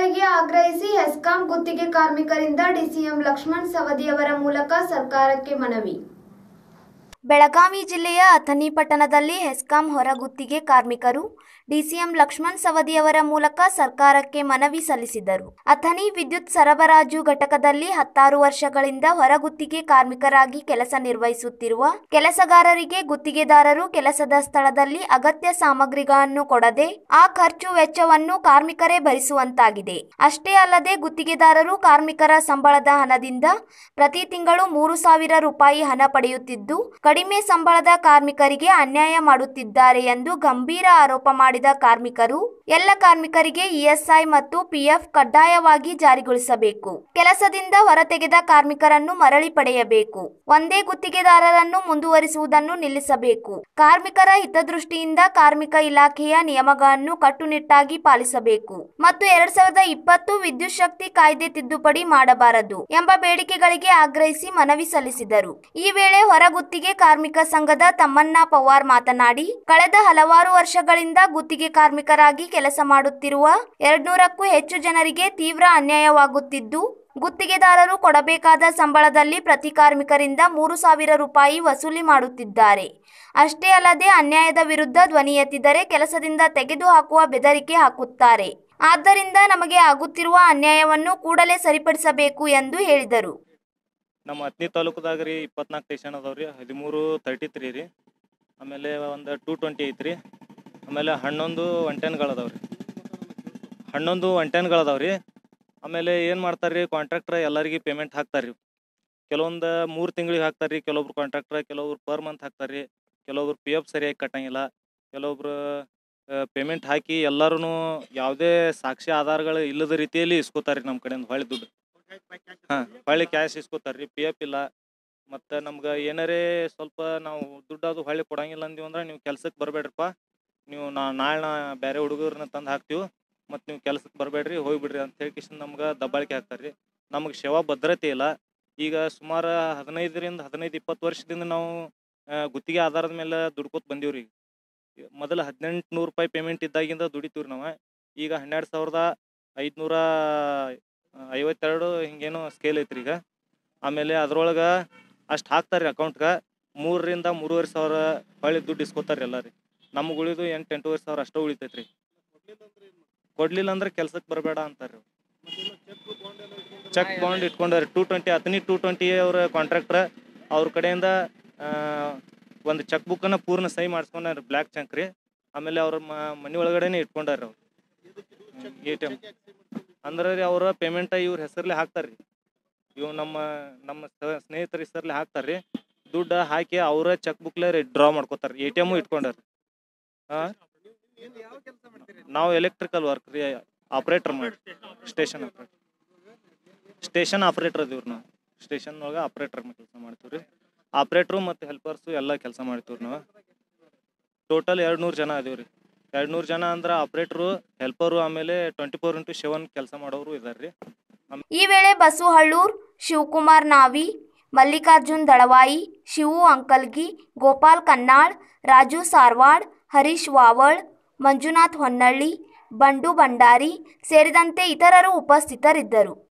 ಬೇಡಿಕೆಗಳಿಗೆ ಆಗ್ರಹಿಸಿ ಹೆಸ್ಕಾಂ ಗುತ್ತಿಗೆ ಕಾರ್ಮಿಕರಿಂದ ಡಿಸಿಎಂ ಲಕ್ಷ್ಮಣ್ ಸವದಿಯವರ ಮೂಲಕ ಸರ್ಕಾರಕ್ಕೆ ಮನವಿ ಬೆಳಗಾವಿ ಜಿಲ್ಲೆಯ ಅಥಣಿ ಪಟ್ಟಣದಲ್ಲಿ ಹೆಸ್ಕಾಂ ಹೊರಗುತ್ತಿಗೆ ಕಾರ್ಮಿಕರು ಡಿಸಿಎಂ ಲಕ್ಷ್ಮಣ್ ಸವದಿಯವರ ಮೂಲಕ ಸರ್ಕಾರಕ್ಕೆ ಮನವಿ ಸಲ್ಲಿಸಿದರು ಅಥಣಿ ವಿದ್ಯುತ್ ಸರಬರಾಜು ಘಟಕದಲ್ಲಿ ಹತ್ತಾರು ವರ್ಷಗಳಿಂದ ಹೊರಗುತ್ತಿಗೆ ಕಾರ್ಮಿಕರಾಗಿ ಕೆಲಸ ನಿರ್ವಹಿಸುತ್ತಿರುವ ಕೆಲಸಗಾರರಿಗೆ ಗುತ್ತಿಗೆದಾರರು ಕೆಲಸದ ಸ್ಥಳದಲ್ಲಿ ಅಗತ್ಯ ಸಾಮಗ್ರಿಗಳನ್ನು ಕೊಡದೆ ಆ ಖರ್ಚು ವೆಚ್ಚವನ್ನು ಕಾರ್ಮಿಕರೇ ಭರಿಸುವಂತಾಗಿದೆ ಅಷ್ಟೇ ಅಲ್ಲದೆ ಗುತ್ತಿಗೆದಾರರು ಕಾರ್ಮಿಕರ ಸಂಬಳದ ಹಣದಿಂದ ಪ್ರತಿ ತಿಂಗಳು ಮೂರು ಸಾವಿರ ರೂಪಾಯಿ ಹಣ ಪಡೆಯುತ್ತಿದ್ದು ಕಡಿಮೆ ಸಂಬಳದ ಕಾರ್ಮಿಕರಿಗೆ ಅನ್ಯಾಯ ಮಾಡುತ್ತಿದ್ದಾರೆ ಎಂದು ಗಂಭೀರ ಆರೋಪ ಮಾಡಿದ ಕಾರ್ಮಿಕರು ಎಲ್ಲ ಕಾರ್ಮಿಕರಿಗೆ ಇಎಸ್ಐ ಮತ್ತು ಪಿಎಫ್ ಕಡ್ಡಾಯವಾಗಿ ಜಾರಿಗೊಳಿಸಬೇಕು ಕೆಲಸದಿಂದ ಹೊರತೆಗೆದ ಕಾರ್ಮಿಕರನ್ನು ಮರಳಿ ಪಡೆಯಬೇಕು ಒಂದೇ ಗುತ್ತಿಗೆದಾರರನ್ನು ಮುಂದುವರಿಸುವುದನ್ನು ನಿಲ್ಲಿಸಬೇಕು ಕಾರ್ಮಿಕರ ಹಿತದೃಷ್ಟಿಯಿಂದ ಕಾರ್ಮಿಕ ಇಲಾಖೆಯ ನಿಯಮಗಳನ್ನು ಕಟ್ಟುನಿಟ್ಟಾಗಿ ಪಾಲಿಸಬೇಕು ಮತ್ತು ಎರಡ್ ಸಾವಿರದ ಇಪ್ಪತ್ತು ವಿದ್ಯುತ್ ಶಕ್ತಿ ಕಾಯ್ದೆ ತಿದ್ದುಪಡಿ ಮಾಡಬಾರದು ಎಂಬ ಬೇಡಿಕೆಗಳಿಗೆ ಆಗ್ರಹಿಸಿ ಮನವಿ ಸಲ್ಲಿಸಿದರು ಈ ವೇಳೆ ಹೊರಗುತ್ತಿಗೆ ಕಾರ್ಮಿಕ ಸಂಘದ ತಮ್ಮಣ್ಣ ಪವಾರ್ ಮಾತನಾಡಿ ಕಳೆದ ಹಲವಾರು ವರ್ಷಗಳಿಂದ ಗುತ್ತಿಗೆ ಕಾರ್ಮಿಕರಾಗಿ ಕೆಲಸ ಮಾಡುತ್ತಿರುವ ಎರಡ್ನೂರಕ್ಕೂ ಹೆಚ್ಚು ಜನರಿಗೆ ತೀವ್ರ ಅನ್ಯಾಯವಾಗುತ್ತಿದ್ದು ಗುತ್ತಿಗೆದಾರರು ಕೊಡಬೇಕಾದ ಸಂಬಳದಲ್ಲಿ ಪ್ರತಿ ಕಾರ್ಮಿಕರಿಂದ ಮೂರು ಸಾವಿರ ರೂಪಾಯಿ ವಸೂಲಿ ಮಾಡುತ್ತಿದ್ದಾರೆ ಅಷ್ಟೇ ಅಲ್ಲದೆ ಅನ್ಯಾಯದ ವಿರುದ್ಧ ಧ್ವನಿ ಎತ್ತಿದರೆ ಕೆಲಸದಿಂದ ತೆಗೆದುಹಾಕುವ ಬೆದರಿಕೆ ಹಾಕುತ್ತಾರೆ ಆದ್ದರಿಂದ ನಮಗೆ ಆಗುತ್ತಿರುವ ಅನ್ಯಾಯವನ್ನು ಕೂಡಲೇ ಸರಿಪಡಿಸಬೇಕು ಎಂದು ಹೇಳಿದರು ನಮ್ಮ ಹತ್ತನೇ ತಾಲೂಕದಾಗ ರೀ ಇಪ್ಪತ್ನಾಲ್ಕು ಸ್ಟೇಷನ್ ಅದಾವ ರೀ ಹದಿಮೂರು ತರ್ಟಿ ತ್ರೀ ರೀ ಆಮೇಲೆ ಒಂದು ಟೂ ಟ್ವೆಂಟಿ ಐತೆ ರೀ ಆಮೇಲೆ ಹನ್ನೊಂದು ಒನ್ ಟೆನ್ಗಳು ಅದಾವ ರೀ ಹನ್ನೊಂದು ಒನ್ ಟೆನ್ಗಳು ಅದಾವ ರೀ ಆಮೇಲೆ ಏನು ಮಾಡ್ತಾರೆ ರೀ ಕಾಂಟ್ರಾಕ್ಟ್ರ್ ಎಲ್ಲರಿಗೆ ಪೇಮೆಂಟ್ ಹಾಕ್ತಾರೆ ರೀ ಕೆಲವೊಂದು ಮೂರು ತಿಂಗಳಿಗೆ ಹಾಕ್ತಾರೆ ರೀ ಕೆಲವೊಬ್ರು ಕಾಂಟ್ರಾಕ್ಟ್ರ್ ಕೆಲವೊಬ್ರು ಪರ್ ಮಂತ್ ಹಾಕ್ತಾರೆ ರೀ ಕೆಲವೊಬ್ರು ಪಿ ಎಫ್ ಸರಿಯಾಗಿ ಕಟ್ಟಂಗಿಲ್ಲ ಕೆಲವೊಬ್ರು ಪೇಮೆಂಟ್ ಹಾಕಿ ಎಲ್ಲರೂ ಯಾವುದೇ ಸಾಕ್ಷಿ ಆಧಾರಗಳು ಇಲ್ಲದ ರೀತಿಯಲ್ಲಿ ಇಸ್ಕೋತಾರೆ ರೀ ನಮ್ಮ ಕಡೆಯಿಂದ ಹೊಳ್ಳಿ ದುಡ್ಡು ಹಾಂ ಹೊಳ್ಳಿ ಕ್ಯಾಶ್ ಇಸ್ಕೋತಾರೆ ರೀ ಪಿ ಎಫ್ ಇಲ್ಲ ಮತ್ತು ನಮ್ಗೆ ಏನಾರೇ ಸ್ವಲ್ಪ ನಾವು ದುಡ್ಡು ಅದು ಹೊಳ್ಳಿ ಕೊಡಂಗಿಲ್ಲ ಅಂದೀವಿ ಅಂದ್ರೆ ನೀವು ಕೆಲ್ಸಕ್ಕೆ ಬರಬೇಡ್ರಪ್ಪ ನೀವು ನಾ ನಾಳೆ ನಾ ಬೇರೆ ಹುಡುಗರನ್ನ ತಂದು ಹಾಕ್ತೀವಿ ಮತ್ತು ನೀವು ಕೆಲ್ಸಕ್ಕೆ ಬರಬೇಡ್ರಿ ಹೋಗ್ಬಿಡ್ರಿ ಅಂತ ಹೇಳಿ ಕಿಶನ್ ನಮ್ಗೆ ದಬ್ಬಾಳಿಕೆ ಹಾಕ್ತಾರೆ ರೀ ನಮಗೆ ಸೇವಾ ಭದ್ರತೆ ಇಲ್ಲ ಈಗ ಸುಮಾರು ಹದಿನೈದರಿಂದ ಹದಿನೈದು ಇಪ್ಪತ್ತು ವರ್ಷದಿಂದ ನಾವು ಆ, ಗುತ್ತಿಗೆ ಆಧಾರದ ಮೇಲೆ ದುಡ್ಕೋತ ಬಂದೀವಿ ರೀ ಮೊದಲು ಹದಿನೆಂಟು ನೂರು ರೂಪಾಯಿ ಪೇಮೆಂಟ್ ಇದ್ದಾಗಿಂದ ದುಡಿತೀವಿ ನಾವು ಈಗ ಹನ್ನೆರಡು ಸಾವಿರದ ಐದುನೂರ ಐವತ್ತೆರಡು ಹಿಂಗೇನೋ ಸ್ಕೇಲ್ ಐತ್ರಿ ಈಗ ಆಮೇಲೆ ಅದ್ರೊಳಗೆ ಅಷ್ಟು ಹಾಕ್ತಾರೆ ರೀ ಅಕೌಂಟ್ಗೆ ಮೂರರಿಂದ ಮೂರುವರೆ ಸಾವಿರ ಹೊಳ್ಳಿ ದುಡ್ಡು ಇಸ್ಕೊತಾರೆ ಎಲ್ಲ ರೀ ನಮ್ಗೆ ಉಳಿದು ಎಂಟು ಎಂಟೂವರೆ ಸಾವಿರ ಅಷ್ಟೇ ಉಳಿತೈತೆ ರೀ ಕೊಡ್ಲಿಲ್ಲ ಅಂದ್ರೆ ಕೆಲ್ಸಕ್ಕೆ ಬರಬೇಡ ಅಂತಾರೆ ಚೆಕ್ ಬಾಂಡ್ ಇಟ್ಕೊಂಡಾರೆ ಟೂ ಟ್ವೆಂಟಿ ಹತ್ತನೇ ಟೂ ಟ್ವೆಂಟಿ ಅವ್ರ ಕಾಂಟ್ರಾಕ್ಟ್ರ ಅವ್ರ ಕಡೆಯಿಂದ ಒಂದು ಚೆಕ್ ಬುಕ್ಕನ್ನು ಪೂರ್ಣ ಸಹಿ ಮಾಡಿಸ್ಕೊಂಡಾರ ಬ್ಲ್ಯಾಕ್ ಚೆಕ್ ರೀ ಆಮೇಲೆ ಅವ್ರ ಮನೆ ಒಳಗಡೆನೆ ಇಟ್ಕೊಂಡಾರ ಅವ್ರು ಎ ಟಿ ಎಮ್ ಅಂದ್ರೆ ರೀ ಅವ್ರ ಪೇಮೆಂಟ ಇವ್ರ ಹೆಸರ್ಲೆ ಹಾಕ್ತಾರೆ ರೀ ಇವು ನಮ್ಮ ನಮ್ಮ ಸ- ಸ್ನೇಹಿತರ ಹೆಸರ್ಲೆ ಹಾಕ್ತಾರೆ ರೀ ದುಡ್ಡು ಹಾಕಿ ಅವರ ಚೆಕ್ ಬುಕ್ಲೆ ಡ್ರಾ ಮಾಡ್ಕೋತಾರೆ ಎ ಟಿ ಎಮ್ಮು ಇಟ್ಕೊಂಡಾರ ಹಾಂ ನಾವು ಎಲೆಕ್ಟ್ರಿಕಲ್ ವರ್ಕ್ ರೀ ಆಪ್ರೇಟರ್ ಮಾಡಿ ಸ್ಟೇಷನ್ ಆಪ್ರೇಟರ್ ಸ್ಟೇಷನ್ ಆಪ್ರೇಟರ್ ಅದೀವ್ರಿ ನಾವು ಸ್ಟೇಷನ್ ಒಳಗೆ ಆಪ್ರೇಟರ್ ಕೆಲಸ ಮಾಡ್ತೀವಿ ರೀ ಆಪ್ರೇಟ್ರು ಮತ್ತು ಹೆಲ್ಪರ್ಸು ಎಲ್ಲ ಕೆಲಸ ಮಾಡ್ತೀವಿ ನಾವು ಟೋಟಲ್ ಎರಡು ನೂರು ಜನ ಅದೀವಿ ರೀ ಎರಡು ನೂರು ಜನ ಅಂದ್ರೆ ಆಪ್ರೇಟ್ರು ಹೆಲ್ಪರು ಆಮೇಲೆ ಟ್ವೆಂಟಿ ಫೋರ್ ಇಂಟು ಸೆವೆನ್ ಕೆಲಸ ಮಾಡೋರು ಇದ್ದಾರೆ ರೀ ಈ ವೇಳೆ ಬಸು ಹಳ್ಳೂರ್ ಶಿವಕುಮಾರ್ ನಾವಿ ಮಲ್ಲಿಕಾರ್ಜುನ್ ದಳವಾಯಿ ಶಿವು ಅಂಕಲ್ಗಿ ಗೋಪಾಲ್ ಕನ್ನಾಳ್ ರಾಜು ಸಾರ್ವಾಡ್ ಹರೀಶ್ ವಾವಳ್ ಮಂಜುನಾಥ್ ಹೊನ್ನಳ್ಳಿ ಬಂಡು ಭಂಡಾರಿ ಸೇರಿದಂತೆ ಇತರರು ಉಪಸ್ಥಿತರಿದ್ದರು